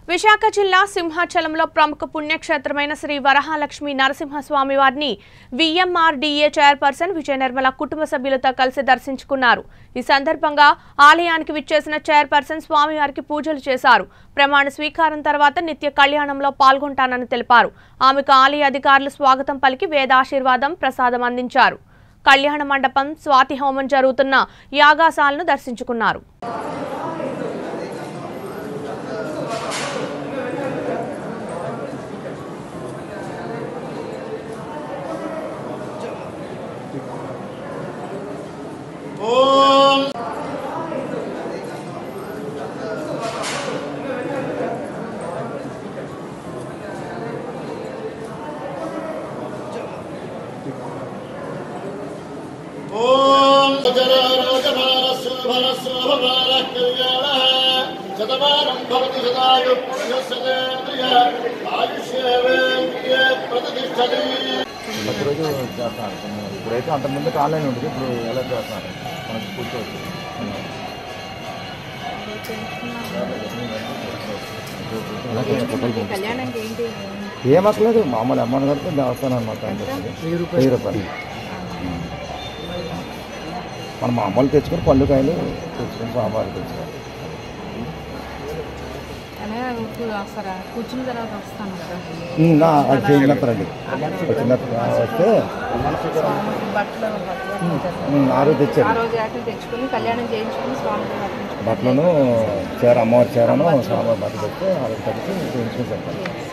విశాఖ జిల్లా సింహాచలంలో ప్రముఖ పుణ్యక్షేత్రమైన శ్రీ వరహాలక్ష్మి నరసింహస్వామి వారిని విఎంఆర్డీఏ చైర్పర్సన్ విజయ నిర్మల కుటుంబ సభ్యులతో కలిసి దర్శించుకున్నారు ఈ సందర్భంగా ఆలయానికి విచ్చేసిన చైర్పర్సన్ స్వామివారికి పూజలు చేశారు ప్రమాణ స్వీకారం తర్వాత నిత్య కళ్యాణంలో పాల్గొంటానని తెలిపారు ఆమెకు ఆలయ అధికారులు స్వాగతం పలికి వేదాశీర్వాదం ప్రసాదం అందించారు కళ్యాణ మండపం స్వాతి హోమం జరుగుతున్న యాగాశాలను దర్శించుకున్నారు ఓం ఓం సచరారోజమానస్సుభనస్సుభమానః కళ్యాణः శతమానం భవతి శతాయు పుణ్యసతేంద్రియ ఆయుష్యేవేంద్రియే ప్రతిష్టతి ప్రతిరోజు చేస్తున్నారు ఇప్పుడైతే అంతకుముందు ఆన్లైన్ ఉంటుంది ఇప్పుడు ఎలా చేస్తున్నారు మనకు కూర్చోవచ్చు కళ్యాణానికి ఏంటి ఏం అక్కలేదు మామూలు అమ్మని కడితే దేవస్థానం అనమాట వెయ్యి రూపాయలు మనం మామూలు తెచ్చుకొని పళ్ళు కాయలు తెచ్చుకొని సాంబారు తెచ్చుకోవాలి అలా ఇప్పుడు వస్తారా కూర్చున్న తర్వాత వస్తాను కదా ఉమ్, నా అది చేసినప్పుడండి వచ్చినప్పుడు వస్తే స్వామికి బట్టలు బట్టలు ఉమ్, ఆ రోజు ఆ తెచ్చారు రోజు ఆటలు తెచ్చుకొని కళ్యాణం చేయించుకొని స్వామికి అర్పించుకొని బట్టలను చీర అమ్మవారి చీరను సాంబార్ బట్టలు తెస్తే ఆ రోజు కలిసి చేయించుకొని చెప్పాలి